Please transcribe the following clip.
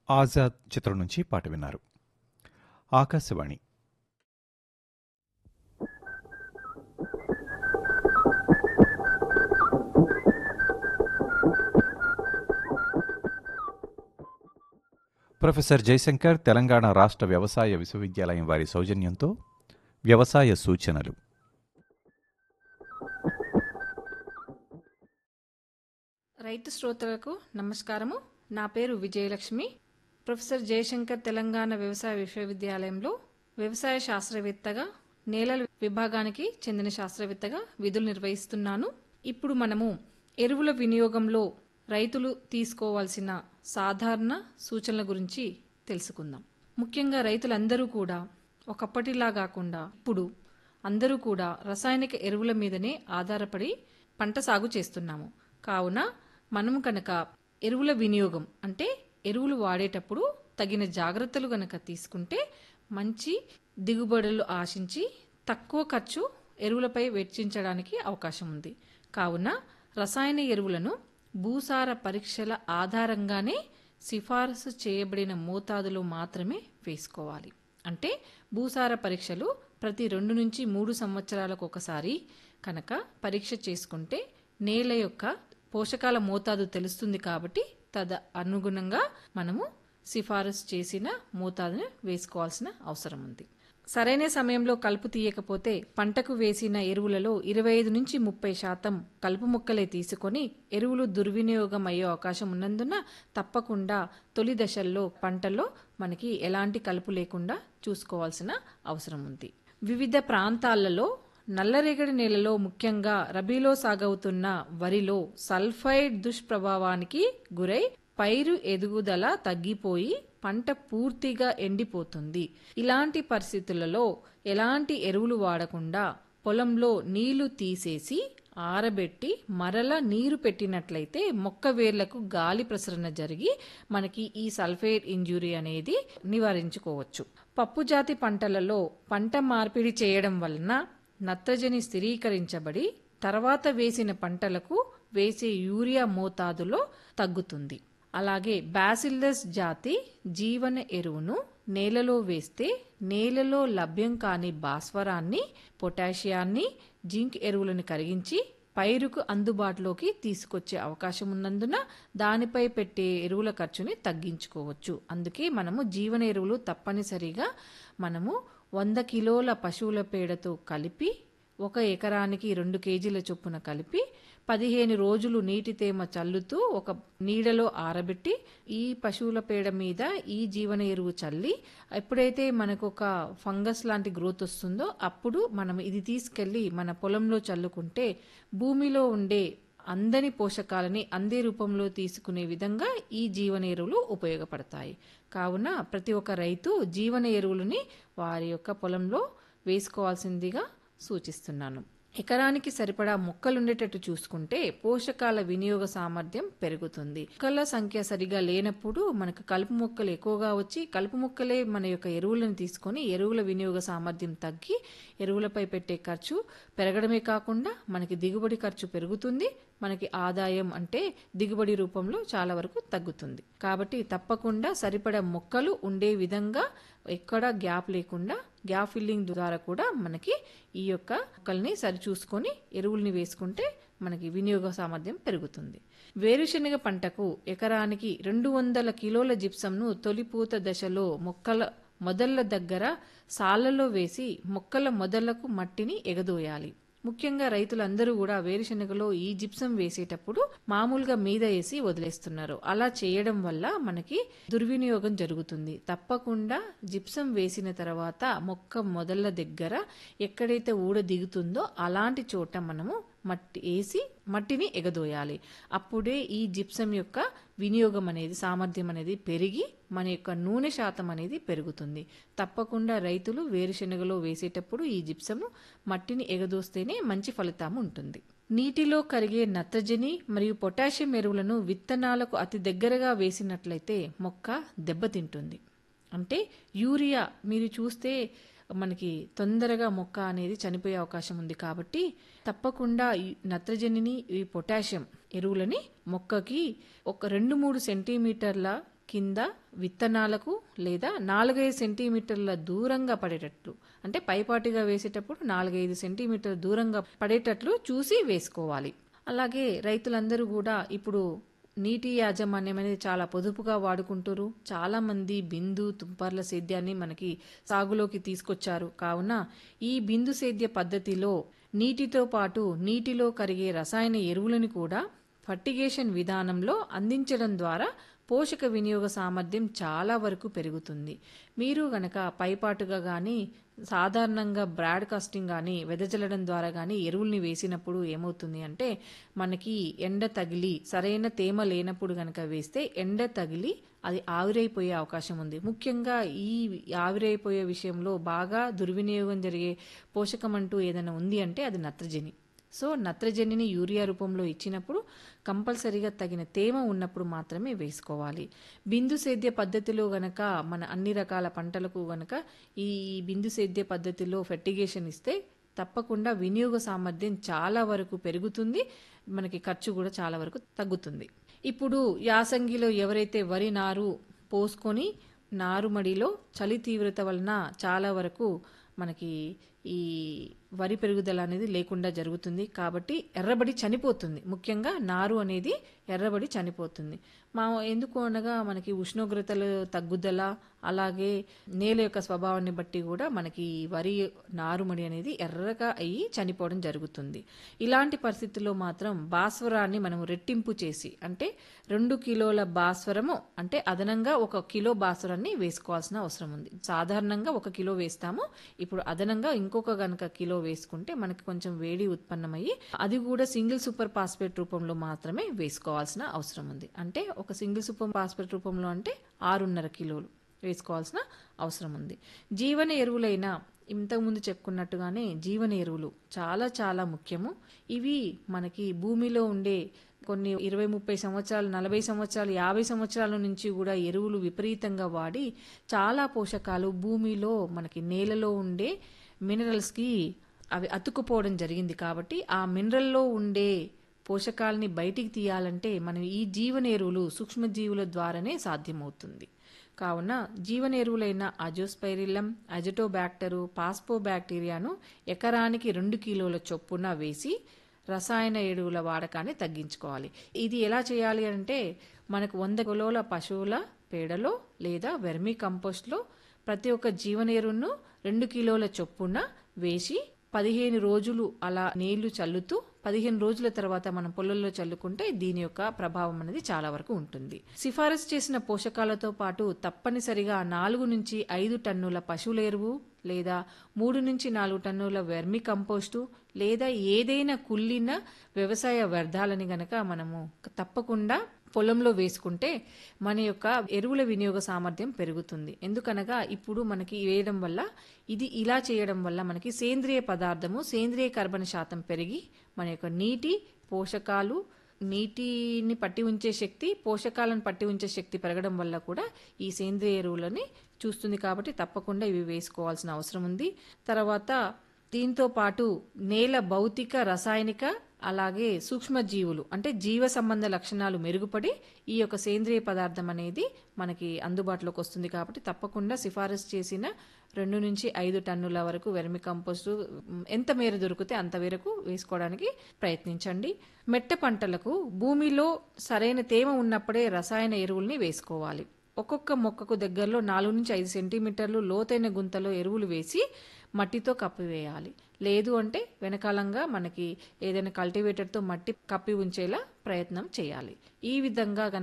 ఆజాద్ చిత్రం నుంచి పాట విన్నారు ఆకాశవాణి ప్రొఫెసర్ జయశంకర్ తెలంగాణ రాష్ట్ర వ్యవసాయ విశ్వవిద్యాలయం వారి సౌజన్యంతో వ్యవసాయ సూచనలు రైతు శ్రోతలకు నమస్కారము నా పేరు విజయలక్ష్మి ప్రొఫెసర్ జయశంకర్ తెలంగాణ వ్యవసాయ విశ్వవిద్యాలయంలో వ్యవసాయ శాస్త్రవేత్తగా నేలల విభాగానికి చెందిన శాస్త్రవేత్తగా విధులు నిర్వహిస్తున్నాను ఇప్పుడు మనము ఎరువుల వినియోగంలో రైతులు తీసుకోవాల్సిన సాధారణ సూచనల గురించి తెలుసుకుందాం ముఖ్యంగా రైతులందరూ కూడా ఒకప్పటిలా కాకుండా ఇప్పుడు అందరూ కూడా రసాయనిక ఎరువుల మీదనే ఆధారపడి పంట సాగు చేస్తున్నాము కావున మనము కనుక ఎరువుల వినియోగం అంటే ఎరువులు వాడేటప్పుడు తగిన జాగ్రత్తలు గనక తీసుకుంటే మంచి దిగుబడులు ఆశించి తక్కువ ఖర్చు ఎరువులపై వెచ్చించడానికి అవకాశం ఉంది కావున రసాయన ఎరువులను భూసార పరీక్షల ఆధారంగానే సిఫారసు చేయబడిన మోతాదులో మాత్రమే వేసుకోవాలి అంటే భూసార పరీక్షలు ప్రతి రెండు నుంచి మూడు సంవత్సరాలకు ఒకసారి కనుక పరీక్ష చేసుకుంటే నేల యొక్క పోషకాల మోతాదు తెలుస్తుంది కాబట్టి తద అనుగుణంగా మనము సిఫారసు చేసిన మోతాదుని వేసుకోవాల్సిన అవసరం ఉంది సరైన సమయంలో కలుపు తీయకపోతే పంటకు వేసిన ఎరువులలో ఇరవై ఐదు నుంచి ముప్పై శాతం కలుపు మొక్కలే తీసుకొని ఎరువులు దుర్వినియోగం అయ్యే అవకాశం ఉన్నందున తప్పకుండా తొలి దశల్లో పంటల్లో మనకి ఎలాంటి కలుపు లేకుండా చూసుకోవాల్సిన అవసరం ఉంది వివిధ ప్రాంతాలలో నల్లరేగడి నేలలో ముఖ్యంగా రబీలో సాగవుతున్న వరిలో సల్ఫైడ్ దుష్ప్రభావానికి గురై పైరు ఎదుగుదల తగ్గిపోయి పంట పూర్తిగా ఎండిపోతుంది ఇలాంటి పరిస్థితులలో ఎలాంటి ఎరువులు వాడకుండా పొలంలో నీళ్లు తీసేసి ఆరబెట్టి మరల నీరు పెట్టినట్లయితే మొక్క వేర్లకు గాలి ప్రసరణ జరిగి మనకి ఈ సల్ఫేట్ ఇంజురీ అనేది నివారించుకోవచ్చు పప్పు జాతి పంటలలో పంట మార్పిడి చేయడం వలన నత్రజని స్థిరీకరించబడి తర్వాత వేసిన పంటలకు వేసే యూరియా మోతాదులో తగ్గుతుంది అలాగే బాసిల్లస్ జాతి జీవన ఎరువును నేలలో వేస్తే నేలలో లభ్యం కాని భాస్వరాన్ని పొటాషియాన్ని జింక్ ఎరువులను కరిగించి పైరుకు అందుబాటులోకి తీసుకొచ్చే అవకాశం ఉన్నందున దానిపై పెట్టే ఎరువుల ఖర్చుని తగ్గించుకోవచ్చు అందుకే మనము జీవన ఎరువులు తప్పనిసరిగా మనము వంద కిలోల పశువుల పేడతో కలిపి ఒక ఎకరానికి రెండు కేజీల చొప్పున కలిపి పదిహేను రోజులు నీటి తేమ చల్లుతూ ఒక నీడలో ఆరబెట్టి ఈ పశువుల పేడ మీద ఈ జీవన ఎరువు చల్లి ఎప్పుడైతే మనకు ఒక ఫంగస్ లాంటి గ్రోత్ వస్తుందో అప్పుడు మనం ఇది తీసుకెళ్లి మన పొలంలో చల్లుకుంటే భూమిలో ఉండే అందని పోషకాలని అందే రూపంలో తీసుకునే విధంగా ఈ జీవన ఎరువులు ఉపయోగపడతాయి కావున ప్రతి ఒక్క రైతు జీవన ఎరువులని వారి యొక్క పొలంలో వేసుకోవాల్సిందిగా సూచిస్తున్నాను ఎకరానికి సరిపడా మొక్కలుండేటట్టు చూసుకుంటే పోషకాల వినియోగ సామర్థ్యం పెరుగుతుంది మొక్కల సంఖ్య సరిగా లేనప్పుడు మనకు కలుపు మొక్కలు ఎక్కువగా వచ్చి కలుపు మొక్కలే మన యొక్క ఎరువులను తీసుకొని ఎరువుల వినియోగ సామర్థ్యం తగ్గి ఎరువులపై పెట్టే ఖర్చు పెరగడమే కాకుండా మనకి దిగుబడి ఖర్చు పెరుగుతుంది మనకి ఆదాయం అంటే దిగుబడి రూపంలో చాలా వరకు తగ్గుతుంది కాబట్టి తప్పకుండా సరిపడా మొక్కలు ఉండే విధంగా ఎక్కడ గ్యాప్ లేకుండా గ్యాప్ ఫిల్లింగ్ ద్వారా కూడా మనకి ఈ యొక్క మొక్కల్ని సరిచూసుకొని ఎరువుల్ని వేసుకుంటే మనకి వినియోగ సామర్థ్యం పెరుగుతుంది వేరుశనగ పంటకు ఎకరానికి రెండు వందల కిలోల జిప్సంను తొలిపూత దశలో మొక్కల మొదళ్ల దగ్గర సాళ్లలో వేసి మొక్కల మొదళ్లకు మట్టిని ఎగదోయాలి ముఖ్యంగా రైతులందరూ కూడా వేరుశనగలో ఈ జిప్సం వేసేటప్పుడు మామూలుగా మీద వేసి వదిలేస్తున్నారు అలా చేయడం వల్ల మనకి దుర్వినియోగం జరుగుతుంది తప్పకుండా జిప్సం వేసిన తర్వాత మొక్క మొదళ్ళ దగ్గర ఎక్కడైతే ఊడ దిగుతుందో అలాంటి చోట మనము మట్టి వేసి మట్టిని ఎగదోయాలి అప్పుడే ఈ జిప్సం యొక్క వినియోగం అనేది సామర్థ్యం అనేది పెరిగి మన యొక్క నూనె శాతం అనేది పెరుగుతుంది తప్పకుండా రైతులు వేరుశనగలో వేసేటప్పుడు ఈ జిప్సము మట్టిని ఎగదోస్తేనే మంచి ఫలితం ఉంటుంది నీటిలో కరిగే నత్రజని మరియు పొటాషియం ఎరువులను విత్తనాలకు అతి దగ్గరగా వేసినట్లయితే మొక్క దెబ్బతింటుంది అంటే యూరియా మీరు చూస్తే మనకి తొందరగా మొక్క అనేది చనిపోయే అవకాశం ఉంది కాబట్టి తప్పకుండా ఈ నత్రజనిని ఈ పొటాషియం ఎరువులని మొక్కకి ఒక రెండు మూడు సెంటీమీటర్ల కింద విత్తనాలకు లేదా నాలుగైదు సెంటీమీటర్ల దూరంగా పడేటట్లు అంటే పైపాటిగా వేసేటప్పుడు నాలుగైదు సెంటీమీటర్ల దూరంగా పడేటట్లు చూసి వేసుకోవాలి అలాగే రైతులందరూ కూడా ఇప్పుడు నీటి యాజమాన్యం అనేది చాలా పొదుపుగా వాడుకుంటారు చాలా మంది బిందు తుంపర్ల సేద్యాన్ని మనకి సాగులోకి తీసుకొచ్చారు కావున ఈ బిందు సేద్య పద్ధతిలో నీటితో పాటు నీటిలో కరిగే రసాయన ఎరువులను కూడా ఫర్టిగేషన్ విధానంలో అందించడం ద్వారా పోషక వినియోగ సామర్థ్యం చాలా వరకు పెరుగుతుంది మీరు గనక పైపాటుగా కానీ సాధారణంగా బ్రాడ్కాస్టింగ్ కానీ వెదజల్లడం ద్వారా కానీ ఎరువుల్ని వేసినప్పుడు ఏమవుతుంది అంటే మనకి ఎండ తగిలి సరైన తేమ లేనప్పుడు గనక వేస్తే ఎండ తగిలి అది ఆవిరైపోయే అవకాశం ఉంది ముఖ్యంగా ఈ ఆవిరైపోయే విషయంలో బాగా దుర్వినియోగం జరిగే పోషకం అంటూ ఏదైనా ఉంది అంటే అది నత్రజని సో నత్రజనిని యూరియా రూపంలో ఇచ్చినప్పుడు కంపల్సరీగా తగిన తేమ ఉన్నప్పుడు మాత్రమే వేసుకోవాలి బిందు సేద్య పద్ధతిలో గనక మన అన్ని రకాల పంటలకు గనక ఈ బిందు సేద్య పద్ధతిలో ఫెర్టిగేషన్ ఇస్తే తప్పకుండా వినియోగ సామర్థ్యం చాలా వరకు పెరుగుతుంది మనకి ఖర్చు కూడా చాలా వరకు తగ్గుతుంది ఇప్పుడు యాసంగిలో ఎవరైతే వరి నారు పోసుకొని నారుమడిలో చలి తీవ్రత వలన చాలా వరకు మనకి ఈ వరి పెరుగుదల అనేది లేకుండా జరుగుతుంది కాబట్టి ఎర్రబడి చనిపోతుంది ముఖ్యంగా నారు అనేది ఎర్రబడి చనిపోతుంది మా ఎందుకు అనగా మనకి ఉష్ణోగ్రతలు తగ్గుదల అలాగే నేల యొక్క స్వభావాన్ని బట్టి కూడా మనకి వరి నారుమడి అనేది ఎర్రగా అయ్యి చనిపోవడం జరుగుతుంది ఇలాంటి పరిస్థితుల్లో మాత్రం భాస్వరాన్ని మనం రెట్టింపు చేసి అంటే రెండు కిలోల భాస్వరము అంటే అదనంగా ఒక కిలో భాస్వరాన్ని వేసుకోవాల్సిన అవసరం ఉంది సాధారణంగా ఒక కిలో వేస్తాము ఇప్పుడు అదనంగా ఇంకొక గనక కిలో వేసుకుంటే మనకి కొంచెం వేడి ఉత్పన్నమయ్యి అది కూడా సింగిల్ సూపర్ ఫాస్ఫేట్ రూపంలో మాత్రమే వేసుకోవాల్సిన అవసరం ఉంది అంటే ఒక సింగిల్ సూపర్ ఫాస్ఫేట్ రూపంలో అంటే ఆరున్నర కిలోలు వేసుకోవాల్సిన అవసరం ఉంది జీవన ఎరువులైన ఇంతకుముందు చెప్పుకున్నట్టుగానే జీవన ఎరువులు చాలా చాలా ముఖ్యము ఇవి మనకి భూమిలో ఉండే కొన్ని ఇరవై ముప్పై సంవత్సరాలు నలభై సంవత్సరాలు యాభై సంవత్సరాల నుంచి కూడా ఎరువులు విపరీతంగా వాడి చాలా పోషకాలు భూమిలో మనకి నేలలో ఉండే మినరల్స్కి అవి అతుక్కుపోవడం జరిగింది కాబట్టి ఆ మినరల్లో ఉండే పోషకాలని బయటికి తీయాలంటే మనం ఈ జీవన ఎరువులు సూక్ష్మజీవుల ద్వారానే సాధ్యమవుతుంది కావున జీవన ఎరువులైన అజోస్పైరిల్లం అజటోబ్యాక్టరు పాస్పోబ్యాక్టీరియాను ఎకరానికి రెండు కిలోల చొప్పున వేసి రసాయన ఎరువుల వాడకాన్ని తగ్గించుకోవాలి ఇది ఎలా చేయాలి అంటే మనకు వంద కిలోల పశువుల పేడలో లేదా వెర్మీ కంపోస్ట్లో ప్రతి ఒక్క జీవన ఎరువును రెండు కిలోల చొప్పున వేసి పదిహేను రోజులు అలా నీళ్లు చల్లుతూ పదిహేను రోజుల తర్వాత మనం పొలంలో చల్లుకుంటే దీని యొక్క ప్రభావం అనేది చాలా వరకు ఉంటుంది సిఫారసు చేసిన పోషకాలతో పాటు తప్పనిసరిగా నాలుగు నుంచి ఐదు టన్నుల పశువుల ఎరువు లేదా మూడు నుంచి నాలుగు టన్నుల వెర్మి కంపోస్టు లేదా ఏదైనా కుళ్ళిన వ్యవసాయ వ్యర్థాలని గనక మనము తప్పకుండా పొలంలో వేసుకుంటే మన యొక్క ఎరువుల వినియోగ సామర్థ్యం పెరుగుతుంది ఎందుకనగా ఇప్పుడు మనకి వేయడం వల్ల ఇది ఇలా చేయడం వల్ల మనకి సేంద్రియ పదార్థము సేంద్రియ కర్బన శాతం పెరిగి మన యొక్క నీటి పోషకాలు నీటిని పట్టి ఉంచే శక్తి పోషకాలను పట్టి ఉంచే శక్తి పెరగడం వల్ల కూడా ఈ సేంద్రియ ఎరువులని చూస్తుంది కాబట్టి తప్పకుండా ఇవి వేసుకోవాల్సిన అవసరం ఉంది తర్వాత దీంతో పాటు నేల భౌతిక రసాయనిక అలాగే సూక్ష్మజీవులు అంటే జీవ సంబంధ లక్షణాలు మెరుగుపడి ఈ యొక్క సేంద్రియ పదార్థం అనేది మనకి అందుబాటులోకి వస్తుంది కాబట్టి తప్పకుండా సిఫారసు చేసిన రెండు నుంచి ఐదు టన్నుల వరకు వెర్మి కంపోస్టు ఎంత మేర దొరికితే అంత మేరకు వేసుకోవడానికి ప్రయత్నించండి మెట్ట పంటలకు భూమిలో సరైన తేమ ఉన్నప్పుడే రసాయన ఎరువుల్ని వేసుకోవాలి ఒక్కొక్క మొక్కకు దగ్గరలో నాలుగు నుంచి ఐదు సెంటీమీటర్లు లోతైన గుంతలో ఎరువులు వేసి మట్టితో కప్పివేయాలి లేదు అంటే వెనకాలంగా మనకి ఏదైనా కల్టివేటర్తో మట్టి కప్పి ఉంచేలా ప్రయత్నం చేయాలి ఈ విధంగా